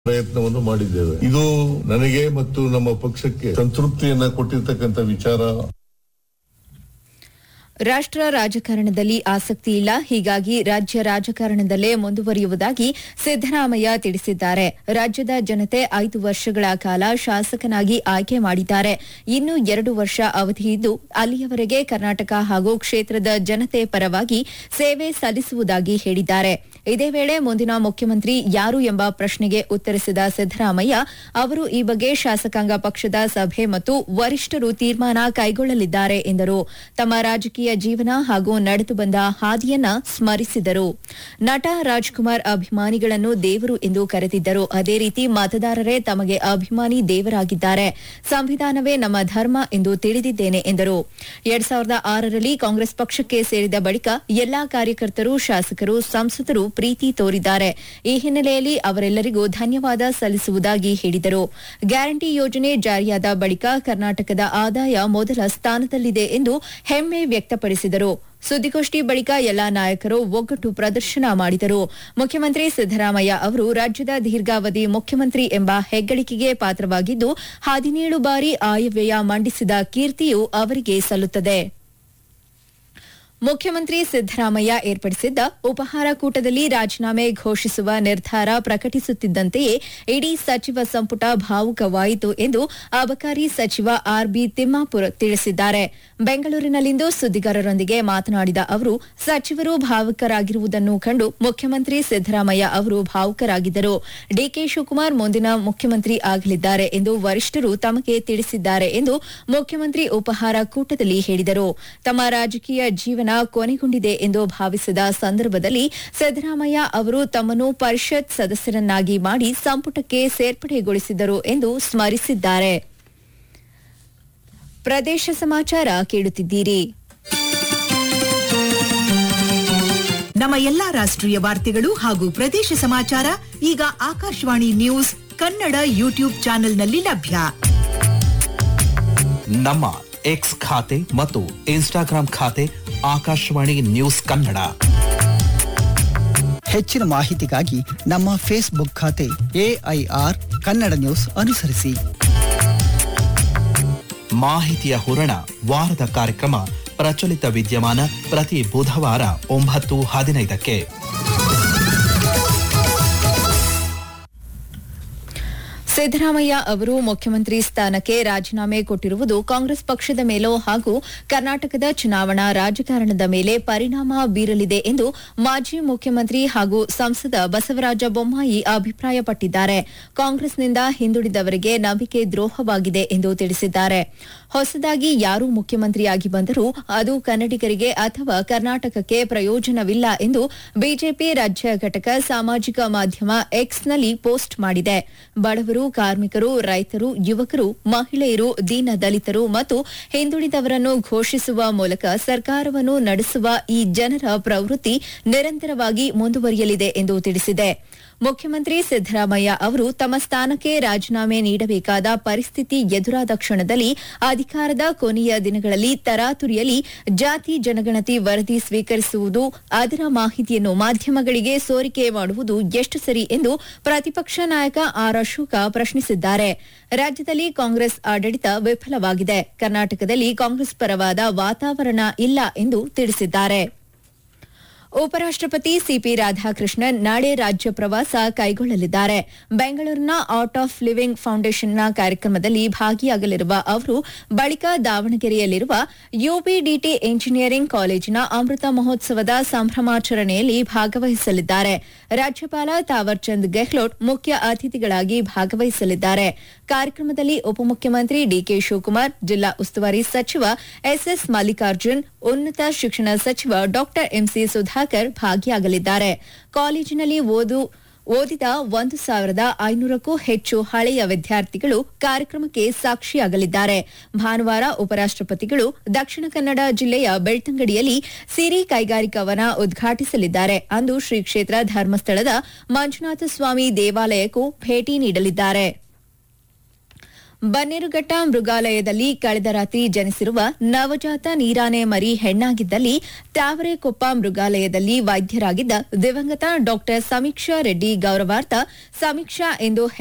ಪ್ರಯತ್ನವನ್ನು ಮಾಡಿದ್ದೇವೆ ಇದು ನನಗೆ ಮತ್ತು ನಮ್ಮ ಪಕ್ಷಕ್ಕೆ ಸಂತೃಪ್ತಿಯನ್ನ ಕೊಟ್ಟಿರ್ತಕ್ಕಂಥ ವಿಚಾರ ರಾಷ್ಟ್ರ ರಾಜಕಾರಣದಲ್ಲಿ ಆಸಕ್ತಿ ಇಲ್ಲ ಹೀಗಾಗಿ ರಾಜ್ಯ ರಾಜಕಾರಣದಲ್ಲೇ ಮುಂದುವರಿಯುವುದಾಗಿ ಸಿದ್ದರಾಮಯ್ಯ ತಿಳಿಸಿದ್ದಾರೆ ರಾಜ್ಯದ ಜನತೆ ಐದು ವರ್ಷಗಳ ಕಾಲ ಶಾಸಕನಾಗಿ ಆಯ್ಕೆ ಮಾಡಿದ್ದಾರೆ ಇನ್ನು ಎರಡು ವರ್ಷ ಅವಧಿ ಇದ್ದು ಅಲ್ಲಿಯವರೆಗೆ ಕರ್ನಾಟಕ ಹಾಗೂ ಕ್ಷೇತ್ರದ ಜನತೆ ಪರವಾಗಿ ಸೇವೆ ಸಲ್ಲಿಸುವುದಾಗಿ ಹೇಳಿದ್ದಾರೆ ಇದೇ ವೇಳೆ ಮುಂದಿನ ಮುಖ್ಯಮಂತ್ರಿ ಯಾರು ಎಂಬ ಪ್ರಶ್ನೆಗೆ ಉತ್ತರಿಸಿದ ಸಿದ್ದರಾಮಯ್ಯ ಅವರು ಈ ಬಗ್ಗೆ ಶಾಸಕಾಂಗ ಪಕ್ಷದ ಸಭೆ ಮತ್ತು ವರಿಷ್ಠರು ತೀರ್ಮಾನ ಕೈಗೊಳ್ಳಲಿದ್ದಾರೆ ಎಂದರು ತಮ್ಮ ರಾಜಕೀಯ ಜೀವನ ಹಾಗೂ ನಡೆದು ಬಂದ ಹಾದಿಯನ್ನ ಸ್ಮರಿಸಿದರು ನಟ ರಾಜ್ಕುಮಾರ್ ಅಭಿಮಾನಿಗಳನ್ನು ದೇವರು ಎಂದು ಕರೆದಿದ್ದರು ಅದೇ ರೀತಿ ಮತದಾರರೇ ತಮಗೆ ಅಭಿಮಾನಿ ದೇವರಾಗಿದ್ದಾರೆ ಸಂವಿಧಾನವೇ ನಮ್ಮ ಧರ್ಮ ಎಂದು ತಿಳಿದಿದ್ದೇನೆ ಎಂದರು ಎರಡ್ ಸಾವಿರದ ಆರರಲ್ಲಿ ಕಾಂಗ್ರೆಸ್ ಪಕ್ಷಕ್ಕೆ ಸೇರಿದ ಬಳಿಕ ಎಲ್ಲಾ ಕಾರ್ಯಕರ್ತರು ಶಾಸಕರು ಸಂಸದರು ಪ್ರೀತಿ ತೋರಿದ್ದಾರೆ ಈ ಹಿನ್ನೆಲೆಯಲ್ಲಿ ಅವರೆಲ್ಲರಿಗೂ ಧನ್ಯವಾದ ಸಲ್ಲಿಸುವುದಾಗಿ ಹೇಳಿದರು ಗ್ಯಾರಂಟಿ ಯೋಜನೆ ಜಾರಿಯಾದ ಬಳಿಕ ಕರ್ನಾಟಕದ ಆದಾಯ ಮೊದಲ ಸ್ಥಾನದಲ್ಲಿದೆ ಎಂದು ಹೆಮ್ಮೆ ವ್ಯಕ್ತಪಡಿಸಿದರು ಸುದ್ದಿಗೋಷ್ಠಿ ಬಳಿಕ ಎಲ್ಲಾ ನಾಯಕರು ಒಗ್ಗಟ್ಟು ಪ್ರದರ್ಶನ ಮಾಡಿದರು ಮುಖ್ಯಮಂತ್ರಿ ಸಿದ್ದರಾಮಯ್ಯ ಅವರು ರಾಜ್ಯದ ದೀರ್ಘಾವಧಿ ಮುಖ್ಯಮಂತ್ರಿ ಎಂಬ ಹೆಗ್ಗಳಿಕೆಗೆ ಪಾತ್ರವಾಗಿದ್ದು ಹದಿನೇಳು ಬಾರಿ ಆಯವ್ಯಯ ಮಂಡಿಸಿದ ಕೀರ್ತಿಯು ಅವರಿಗೆ ಸಲ್ಲುತ್ತದೆ ಮುಖ್ಯಮಂತ್ರಿ ಸಿದ್ದರಾಮಯ್ಯ ಏರ್ಪಡಿಸಿದ್ದ ಉಪಹಾರ ಕೂಟದಲ್ಲಿ ರಾಜೀನಾಮೆ ಘೋಷಿಸುವ ನಿರ್ಧಾರ ಪ್ರಕಟಿಸುತ್ತಿದ್ದಂತೆಯೇ ಇಡೀ ಸಚಿವ ಸಂಪುಟ ಭಾವುಕವಾಯಿತು ಎಂದು ಅಬಕಾರಿ ಸಚಿವ ಆರ್ಬಿ ತಿಮ್ಮಾಪುರ್ ತಿಳಿಸಿದ್ದಾರೆ ಬೆಂಗಳೂರಿನಲ್ಲಿಂದು ಸುದ್ದಿಗಾರರೊಂದಿಗೆ ಮಾತನಾಡಿದ ಅವರು ಸಚಿವರು ಭಾವುಕರಾಗಿರುವುದನ್ನು ಕಂಡು ಮುಖ್ಯಮಂತ್ರಿ ಸಿದ್ದರಾಮಯ್ಯ ಅವರು ಭಾವುಕರಾಗಿದ್ದರು ಡಿಕೆ ಶಿವಕುಮಾರ್ ಮುಂದಿನ ಮುಖ್ಯಮಂತ್ರಿ ಆಗಲಿದ್ದಾರೆ ಎಂದು ವರಿಷ್ಠರು ತಮಗೆ ತಿಳಿಸಿದ್ದಾರೆ ಎಂದು ಮುಖ್ಯಮಂತ್ರಿ ಉಪಹಾರ ಕೂಟದಲ್ಲಿ ಹೇಳಿದರು ತಮ್ಮ ರಾಜಕೀಯ ಜೀವನ ಕೊನೆಗೊಂಡಿದೆ ಎಂದು ಭಾವಿಸಿದ ಸಂದರ್ಭದಲ್ಲಿ ಸಿದ್ದರಾಮಯ್ಯ ಅವರು ತಮ್ಮನ್ನು ಪರಿಷತ್ ಸದಸ್ಯರನ್ನಾಗಿ ಮಾಡಿ ಸಂಪುಟಕ್ಕೆ ಸೇರ್ಪಡೆಗೊಳಿಸಿದರು ಎಂದು ಸ್ಮರಿಸಿದ್ದಾರೆ ಪ್ರದೇಶ ಸಮಾಚಾರ ಕೇಳುತ್ತಿದ್ದೀರಿ ನಮ್ಮ ಎಲ್ಲಾ ರಾಷ್ಟ್ರೀಯ ವಾರ್ತೆಗಳು ಹಾಗೂ ಪ್ರದೇಶ ಸಮಾಚಾರ ಈಗ ಆಕಾಶವಾಣಿ ನ್ಯೂಸ್ ಕನ್ನಡ ಯೂಟ್ಯೂಬ್ ಚಾನೆಲ್ನಲ್ಲಿ ಲಭ್ಯ ನಮ್ಮ ಎಕ್ಸ್ ಖಾತೆ ಮತ್ತು ಇನ್ಸ್ಟಾಗ್ರಾಂ ಖಾತೆ ಆಕಾಶವಾಣಿ ನ್ಯೂಸ್ ಕನ್ನಡ ಹೆಚ್ಚಿನ ಮಾಹಿತಿಗಾಗಿ ನಮ್ಮ ಫೇಸ್ಬುಕ್ ಖಾತೆ ಎಐಆರ್ ಕನ್ನಡ ನ್ಯೂಸ್ ಅನುಸರಿಸಿ ಮಾಹಿತಿಯ ಹೂರಣ ವಾರದ ಕಾರ್ಯಕ್ರಮ ಪ್ರಚಲಿತ ವಿದ್ಯಮಾನ ಪ್ರತಿ ಬುಧವಾರ ಒಂಬತ್ತು ಹದಿನೈದಕ್ಕೆ ಸಿದ್ದರಾಮಯ್ಯ ಅವರು ಮುಖ್ಯಮಂತ್ರಿ ಸ್ಥಾನಕ್ಕೆ ರಾಜೀನಾಮೆ ಕೊಟ್ಟಿರುವುದು ಕಾಂಗ್ರೆಸ್ ಪಕ್ಷದ ಮೇಲೂ ಹಾಗೂ ಕರ್ನಾಟಕದ ಚುನಾವಣಾ ರಾಜಕಾರಣದ ಮೇಲೆ ಪರಿಣಾಮ ಬೀರಲಿದೆ ಎಂದು ಮಾಜಿ ಮುಖ್ಯಮಂತ್ರಿ ಹಾಗೂ ಸಂಸದ ಬಸವರಾಜ ಬೊಮ್ಮಾಯಿ ಅಭಿಪ್ರಾಯಪಟ್ಟಿದ್ದಾರೆ ಕಾಂಗ್ರೆಸ್ನಿಂದ ಹಿಂದುಳಿದವರಿಗೆ ನಂಬಿಕೆ ದ್ರೋಹವಾಗಿದೆ ಎಂದು ತಿಳಿಸಿದ್ದಾರೆ ಹೊಸದಾಗಿ ಯಾರು ಮುಖ್ಯಮಂತ್ರಿಯಾಗಿ ಬಂದರೂ ಅದು ಕನ್ನಡಿಗರಿಗೆ ಅಥವಾ ಕರ್ನಾಟಕಕ್ಕೆ ಪ್ರಯೋಜನವಿಲ್ಲ ಎಂದು ಬಿಜೆಪಿ ರಾಜ್ಯ ಘಟಕ ಸಾಮಾಜಿಕ ಮಾಧ್ಯಮ ಎಕ್ಸ್ನಲ್ಲಿ ಪೋಸ್ಟ್ ಮಾಡಿದೆ ಬಡವರು ಕಾರ್ಮಿಕರು ರೈತರು ಯುವಕರು ಮಹಿಳೆಯರು ದೀನ ದಲಿತರು ಮತ್ತು ಹಿಂದುಳಿದವರನ್ನು ಘೋಷಿಸುವ ಮೂಲಕ ಸರ್ಕಾರವನ್ನು ನಡೆಸುವ ಈ ಜನರ ಪ್ರವೃತ್ತಿ ನಿರಂತರವಾಗಿ ಮುಂದುವರಿಯಲಿದೆ ಎಂದು ತಿಳಿಸಿದೆ ಮುಖ್ಯಮಂತ್ರಿ ಸಿದ್ದರಾಮಯ್ಯ ಅವರು ತಮ್ಮ ಸ್ಥಾನಕ್ಕೆ ರಾಜೀನಾಮೆ ನೀಡಬೇಕಾದ ಪರಿಸ್ಥಿತಿ ಎದುರಾದ ಕ್ಷಣದಲ್ಲಿ ಅಧಿಕಾರದ ಕೊನೆಯ ದಿನಗಳಲ್ಲಿ ತರಾತುರಿಯಲ್ಲಿ ಜಾತಿ ಜನಗಣತಿ ವರದಿ ಸ್ವೀಕರಿಸುವುದು ಅದರ ಮಾಹಿತಿಯನ್ನು ಮಾಧ್ಯಮಗಳಿಗೆ ಸೋರಿಕೆ ಮಾಡುವುದು ಎಷ್ಟು ಸರಿ ಎಂದು ಪ್ರತಿಪಕ್ಷ ನಾಯಕ ಆರ್ ಅಶೋಕ ಪ್ರಶ್ನಿಸಿದ್ದಾರೆ ರಾಜ್ಯದಲ್ಲಿ ಕಾಂಗ್ರೆಸ್ ಆಡಳಿತ ವಿಫಲವಾಗಿದೆ ಕರ್ನಾಟಕದಲ್ಲಿ ಕಾಂಗ್ರೆಸ್ ಪರವಾದ ವಾತಾವರಣ ಇಲ್ಲ ಎಂದು ತಿಳಿಸಿದ್ದಾರೆ ಉಪರಾಷ್ಟಪತಿ ಸಿಪಿ ರಾಧಾಕೃಷ್ಣನ್ ನಾಳೆ ರಾಜ್ಯ ಪ್ರವಾಸ ಕೈಗೊಳ್ಳಲಿದ್ದಾರೆ ಬೆಂಗಳೂರಿನ ಆರ್ಟ್ ಆಫ್ ಲಿವಿಂಗ್ ಫೌಂಡೇಶನ್ನ ಕಾರ್ಯಕ್ರಮದಲ್ಲಿ ಭಾಗಿಯಾಗಲಿರುವ ಅವರು ಬಳಿಕ ದಾವಣಗೆರೆಯಲ್ಲಿರುವ ಯುಬಿಡಿಟಿ ಎಂಜಿನಿಯರಿಂಗ್ ಕಾಲೇಜಿನ ಅಮೃತ ಮಹೋತ್ಸವದ ಸಂಭ್ರಮಾಚರಣೆಯಲ್ಲಿ ಭಾಗವಹಿಸಲಿದ್ದಾರೆ ರಾಜ್ಯಪಾಲ ತಾವರ್ಚಂದ್ ಗೆಹ್ಲೋಟ್ ಮುಖ್ಯ ಅತಿಥಿಗಳಾಗಿ ಭಾಗವಹಿಸಲಿದ್ದಾರೆ ಕಾರ್ಯಕ್ರಮದಲ್ಲಿ ಉಪಮುಖ್ಯಮಂತ್ರಿ ಡಿಕೆ ಶಿವಕುಮಾರ್ ಜಿಲ್ಲಾ ಉಸ್ತುವಾರಿ ಸಚಿವ ಎಸ್ಎಸ್ ಮಲ್ಲಿಕಾರ್ಜುನ್ ಉನ್ನತ ಶಿಕ್ಷಣ ಸಚಿವ ಡಾ ಎಂಸಿ ಸುಧಾಕರ್ ಭಾಗಿಯಾಗಲಿದ್ದಾರೆ ಕಾಲೇಜಿನಲ್ಲಿ ಓದು ಓದಿದ ಒಂದು ಸಾವಿರದ ಐನೂರಕ್ಕೂ ಹೆಚ್ಚು ಹಳೆಯ ವಿದ್ಯಾರ್ಥಿಗಳು ಕಾರ್ಯಕ್ರಮಕ್ಕೆ ಸಾಕ್ಷಿಯಾಗಲಿದ್ದಾರೆ ಭಾನುವಾರ ಉಪರಾಷ್ಟಪತಿಗಳು ದಕ್ಷಿಣ ಕನ್ನಡ ಜಿಲ್ಲೆಯ ಬೆಳ್ತಂಗಡಿಯಲ್ಲಿ ಸಿರಿ ಕೈಗಾರಿಕಾ ವನ ಉದ್ಘಾಟಿಸಲಿದ್ದಾರೆ ಅಂದು ಶ್ರೀ ಕ್ಷೇತ್ರ ಧರ್ಮಸ್ಥಳದ ಮಂಜುನಾಥ ಸ್ವಾಮಿ ದೇವಾಲಯಕ್ಕೂ ಭೇಟಿ ನೀಡಲಿದ್ದಾರೆ ಬನ್ನೇರುಘಟ್ಟ ಮೃಗಾಲಯದಲ್ಲಿ ಕಳೆದ ರಾತ್ರಿ ಜನಿಸಿರುವ ನವಜಾತ ನೀರಾನೆ ಮರಿ ಹೆಣ್ಣಾಗಿದ್ದಲ್ಲಿ ತಾವರೆಕೊಪ್ಪ ಮೃಗಾಲಯದಲ್ಲಿ ವೈದ್ಯರಾಗಿದ್ದ ದಿವಂಗತ ಡಾಕ್ಟರ್ ಸಮೀಕ್ಷಾ ರೆಡ್ಡಿ ಗೌರವಾರ್ಥ ಸಮೀಕ್ಷಾ ಎಂದು